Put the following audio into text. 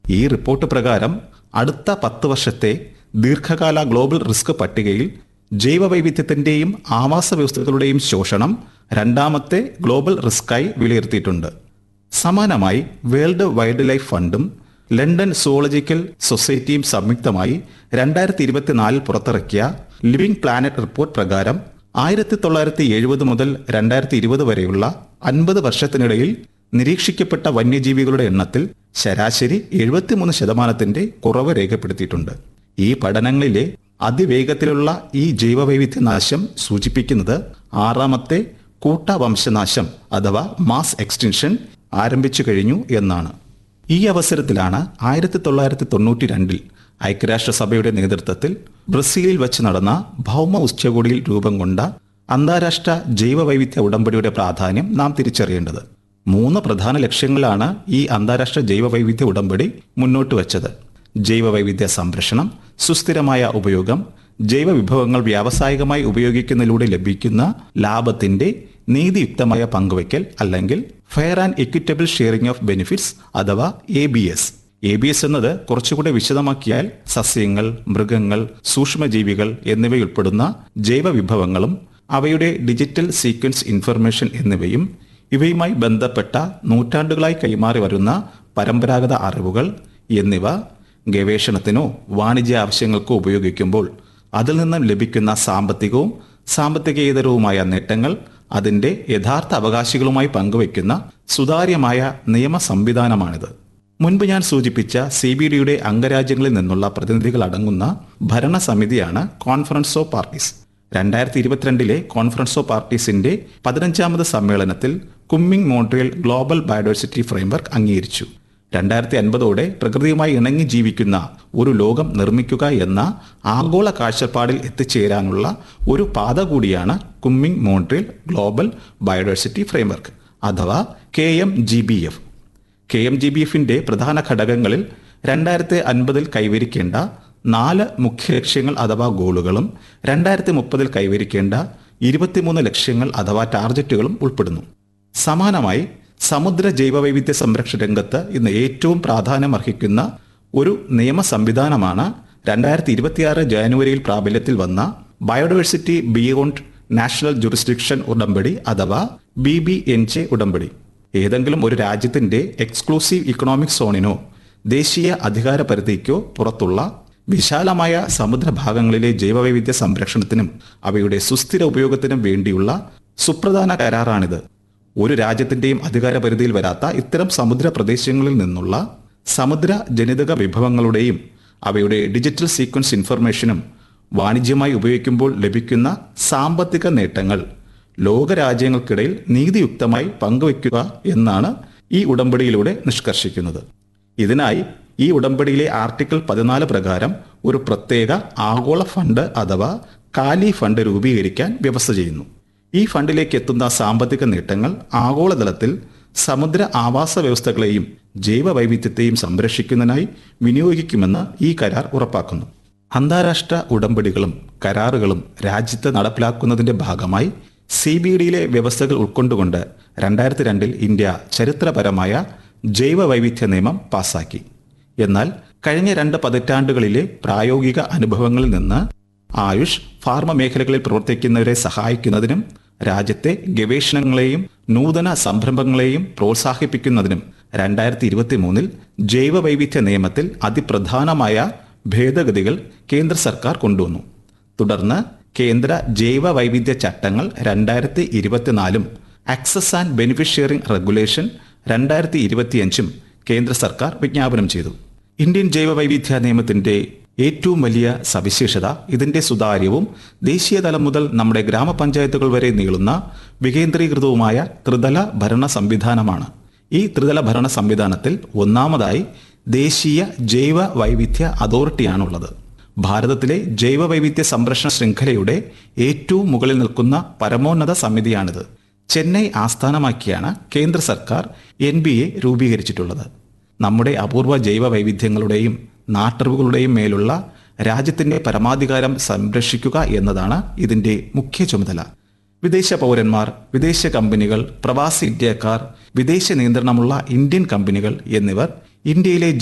ഈ റിപ്പോർട്ട് പ്രകാരം അടുത്ത പത്ത് വർഷത്തെ ദീർഘകാല ഗ്ലോബൽ റിസ്ക് പട്ടികയിൽ ജൈവവൈവിധ്യത്തിന്റെയും ആവാസ വ്യവസ്ഥകളുടെയും ശോഷണം രണ്ടാമത്തെ ഗ്ലോബൽ റിസ്ക്കായി വിലയിരുത്തിയിട്ടുണ്ട് സമാനമായി വേൾഡ് വൈൽഡ് ലൈഫ് ഫണ്ടും ലണ്ടൻ സുവോളജിക്കൽ സൊസൈറ്റിയും സംയുക്തമായി രണ്ടായിരത്തി ഇരുപത്തിനാലിൽ പുറത്തിറക്കിയ ലിവിംഗ് പ്ലാനറ്റ് റിപ്പോർട്ട് പ്രകാരം ആയിരത്തി തൊള്ളായിരത്തി എഴുപത് മുതൽ രണ്ടായിരത്തി ഇരുപത് വരെയുള്ള അൻപത് വർഷത്തിനിടയിൽ നിരീക്ഷിക്കപ്പെട്ട വന്യജീവികളുടെ എണ്ണത്തിൽ ശരാശരി എഴുപത്തിമൂന്ന് ശതമാനത്തിന്റെ കുറവ് രേഖപ്പെടുത്തിയിട്ടുണ്ട് ഈ പഠനങ്ങളിലെ അതിവേഗത്തിലുള്ള ഈ ജൈവവൈവിധ്യ നാശം സൂചിപ്പിക്കുന്നത് ആറാമത്തെ കൂട്ട വംശനാശം അഥവാ മാസ് എക്സ്റ്റൻഷൻ ആരംഭിച്ചു കഴിഞ്ഞു എന്നാണ് ഈ അവസരത്തിലാണ് ആയിരത്തി തൊള്ളായിരത്തി തൊണ്ണൂറ്റി രണ്ടിൽ ഐക്യരാഷ്ട്രസഭയുടെ നേതൃത്വത്തിൽ ബ്രസീലിൽ വെച്ച് നടന്ന ഭൗമ ഉച്ചകോടിയിൽ രൂപം കൊണ്ട അന്താരാഷ്ട്ര ജൈവവൈവിധ്യ ഉടമ്പടിയുടെ പ്രാധാന്യം നാം തിരിച്ചറിയേണ്ടത് മൂന്ന് പ്രധാന ലക്ഷ്യങ്ങളാണ് ഈ അന്താരാഷ്ട്ര ജൈവവൈവിധ്യ ഉടമ്പടി മുന്നോട്ട് വച്ചത് ജൈവവൈവിധ്യ സംരക്ഷണം സുസ്ഥിരമായ ഉപയോഗം ജൈവവിഭവങ്ങൾ വ്യാവസായികമായി ഉപയോഗിക്കുന്നതിലൂടെ ലഭിക്കുന്ന ലാഭത്തിന്റെ നീതിയുക്തമായ പങ്കുവയ്ക്കൽ അല്ലെങ്കിൽ fair and equitable sharing of benefits അഥവാ A B S A B S എന്നത് കുറച്ചുകൂടെ വിശദമാക്കിയാൽ സസ്യങ്ങൾ മൃഗങ്ങൾ സൂക്ഷ്മജീവികൾ എന്നിവയുൾപ്പെടുന്ന ജൈവവിഭവങ്ങളും അവയുടെ ഡിജിറ്റൽ സീക്വൻസ് ഇൻഫർമേഷൻ എന്നിവയും ഇവയുമായി ബന്ധപ്പെട്ട നൂറ്റാണ്ടുകളായി കൈമാറി വരുന്ന പരമ്പരാഗത അറിവുകൾ എന്നിവ ഗവേഷണത്തിനോ വാണിജ്യ ആവശ്യങ്ങൾക്കോ ഉപയോഗിക്കുമ്പോൾ അതിൽ നിന്നും ലഭിക്കുന്ന സാമ്പത്തികവും സാമ്പത്തികേതരവുമായ നേട്ടങ്ങൾ അതിന്റെ യഥാർത്ഥ അവകാശികളുമായി പങ്കുവയ്ക്കുന്ന സുതാര്യമായ നിയമ സംവിധാനമാണിത് മുൻപ് ഞാൻ സൂചിപ്പിച്ച സി ബി ഡിയുടെ അംഗരാജ്യങ്ങളിൽ നിന്നുള്ള പ്രതിനിധികൾ അടങ്ങുന്ന ഭരണസമിതിയാണ് കോൺഫറൻസ് ഓഫ് പാർട്ടീസ് രണ്ടായിരത്തി ഇരുപത്തിരണ്ടിലെ കോൺഫറൻസ് ഓഫ് പാർട്ടീസിന്റെ പതിനഞ്ചാമത് സമ്മേളനത്തിൽ Kunming Montreal Global Biodiversity Framework അംഗീകരിച്ചു രണ്ടായിരത്തി അൻപതോടെ പ്രകൃതിയുമായി ഇണങ്ങി ജീവിക്കുന്ന ഒരു ലോകം നിർമ്മിക്കുക എന്ന ആഗോള കാഴ്ചപ്പാടിൽ എത്തിച്ചേരാനുള്ള ഒരു പാത കൂടിയാണ് Kunming Montreal Global Biodiversity Framework അഥവാ K M G B F K M G B എഫിന്റെ പ്രധാന ഘടകങ്ങളിൽ രണ്ടായിരത്തി അൻപതിൽ കൈവരിക്കേണ്ട നാല് മുഖ്യ ലക്ഷ്യങ്ങൾ അഥവാ ഗോളുകളും രണ്ടായിരത്തി മുപ്പതിൽ കൈവരിക്കേണ്ട ഇരുപത്തിമൂന്ന് ലക്ഷ്യങ്ങൾ അഥവാ ടാർജറ്റുകളും ഉൾപ്പെടുന്നു സമാനമായി സമുദ്ര ജൈവവൈവിധ്യ സംരക്ഷണ രംഗത്ത് ഇന്ന് ഏറ്റവും പ്രാധാന്യം അർഹിക്കുന്ന ഒരു നിയമ സംവിധാനമാണ് രണ്ടായിരത്തി ഇരുപത്തിയാറ് ജാനുവരിയിൽ പ്രാബല്യത്തിൽ വന്ന ബയോഡൈവേഴ്സിറ്റി ബിയോണ്ട് നാഷണൽ ജുറിസ്ഡിക്ഷൻ ഉടമ്പടി അഥവാ ബി ബി എൻ ജെ ഉടമ്പടി ഏതെങ്കിലും ഒരു രാജ്യത്തിന്റെ എക്സ്ക്ലൂസീവ് ഇക്കണോമിക് സോണിനോ ദേശീയ അധികാര പരിധിക്കോ പുറത്തുള്ള വിശാലമായ സമുദ്രഭാഗങ്ങളിലെ ജൈവവൈവിധ്യ സംരക്ഷണത്തിനും അവയുടെ സുസ്ഥിര ഉപയോഗത്തിനും വേണ്ടിയുള്ള സുപ്രധാന കരാറാണിത് ഒരു രാജ്യത്തിന്റെയും അധികാര പരിധിയിൽ വരാത്ത ഇത്തരം സമുദ്ര പ്രദേശങ്ങളിൽ നിന്നുള്ള സമുദ്ര ജനിതക വിഭവങ്ങളുടെയും അവയുടെ ഡിജിറ്റൽ സീക്വൻസ് ഇൻഫർമേഷനും വാണിജ്യമായി ഉപയോഗിക്കുമ്പോൾ ലഭിക്കുന്ന സാമ്പത്തിക നേട്ടങ്ങൾ ലോകരാജ്യങ്ങൾക്കിടയിൽ നീതിയുക്തമായി പങ്കുവയ്ക്കുക എന്നാണ് ഈ ഉടമ്പടിയിലൂടെ നിഷ്കർഷിക്കുന്നത് ഇതിനായി ഈ ഉടമ്പടിയിലെ ആർട്ടിക്കിൾ പതിനാല് പ്രകാരം ഒരു പ്രത്യേക ആഗോള ഫണ്ട് അഥവാ കാലി ഫണ്ട് രൂപീകരിക്കാൻ വ്യവസ്ഥ ചെയ്യുന്നു ഈ ഫണ്ടിലേക്ക് എത്തുന്ന സാമ്പത്തിക നേട്ടങ്ങൾ ആഗോളതലത്തിൽ സമുദ്ര ആവാസ വ്യവസ്ഥകളെയും ജൈവ വൈവിധ്യത്തെയും സംരക്ഷിക്കുന്നതിനായി വിനിയോഗിക്കുമെന്ന് ഈ കരാർ ഉറപ്പാക്കുന്നു അന്താരാഷ്ട്ര ഉടമ്പടികളും കരാറുകളും രാജ്യത്ത് നടപ്പിലാക്കുന്നതിന്റെ ഭാഗമായി സി ബി ഡിയിലെ വ്യവസ്ഥകൾ ഉൾക്കൊണ്ടുകൊണ്ട് രണ്ടായിരത്തി രണ്ടിൽ ഇന്ത്യ ചരിത്രപരമായ ജൈവ വൈവിധ്യ നിയമം പാസാക്കി എന്നാൽ കഴിഞ്ഞ രണ്ട് പതിറ്റാണ്ടുകളിലെ പ്രായോഗിക അനുഭവങ്ങളിൽ നിന്ന് ആയുഷ് ഫാർമ മേഖലകളിൽ പ്രവർത്തിക്കുന്നവരെ സഹായിക്കുന്നതിനും രാജ്യത്തെ ഗവേഷണങ്ങളെയും നൂതന സംരംഭങ്ങളെയും പ്രോത്സാഹിപ്പിക്കുന്നതിനും രണ്ടായിരത്തി ഇരുപത്തി മൂന്നിൽ ജൈവ വൈവിധ്യ നിയമത്തിൽ അതിപ്രധാനമായ ഭേദഗതികൾ കേന്ദ്ര സർക്കാർ കൊണ്ടുവന്നു തുടർന്ന് കേന്ദ്ര ജൈവ വൈവിധ്യ ചട്ടങ്ങൾ രണ്ടായിരത്തി ഇരുപത്തിനാലും access and benefit sharing regulation രണ്ടായിരത്തി ഇരുപത്തിയഞ്ചും കേന്ദ്ര സർക്കാർ വിജ്ഞാപനം ചെയ്തു ഇന്ത്യൻ ജൈവ വൈവിധ്യ നിയമത്തിന്റെ ഏറ്റവും വലിയ സവിശേഷത ഇതിന്റെ സുതാര്യവും ദേശീയതലം മുതൽ നമ്മുടെ ഗ്രാമപഞ്ചായത്തുകൾ വരെ നീളുന്ന വികേന്ദ്രീകൃതവുമായ ത്രിതല ഭരണ സംവിധാനമാണ് ഈ ത്രിതല ഭരണ സംവിധാനത്തിൽ ഒന്നാമതായി ദേശീയ ജൈവ വൈവിധ്യ അതോറിറ്റിയാണുള്ളത് ഭാരതത്തിലെ ജൈവ വൈവിധ്യ സംരക്ഷണ ശൃംഖലയുടെ ഏറ്റവും മുകളിൽ നിൽക്കുന്ന പരമോന്നത സമിതിയാണിത് ചെന്നൈ ആസ്ഥാനമാക്കിയാണ് കേന്ദ്ര സർക്കാർ എൻ ബി എ രൂപീകരിച്ചിട്ടുള്ളത് നമ്മുടെ അപൂർവ ജൈവ വൈവിധ്യങ്ങളുടെയും നാട്ടറിവുകളുടെയും മേലുള്ള രാജ്യത്തിന്റെ പരമാധികാരം സംരക്ഷിക്കുക എന്നതാണ് ഇതിന്റെ മുഖ്യ ചുമതല വിദേശ പൗരന്മാർ വിദേശ കമ്പനികൾ പ്രവാസി ഇന്ത്യക്കാർ വിദേശ നിയന്ത്രണമുള്ള ഇന്ത്യൻ കമ്പനികൾ എന്നിവർ ഇന്ത്യയിലെ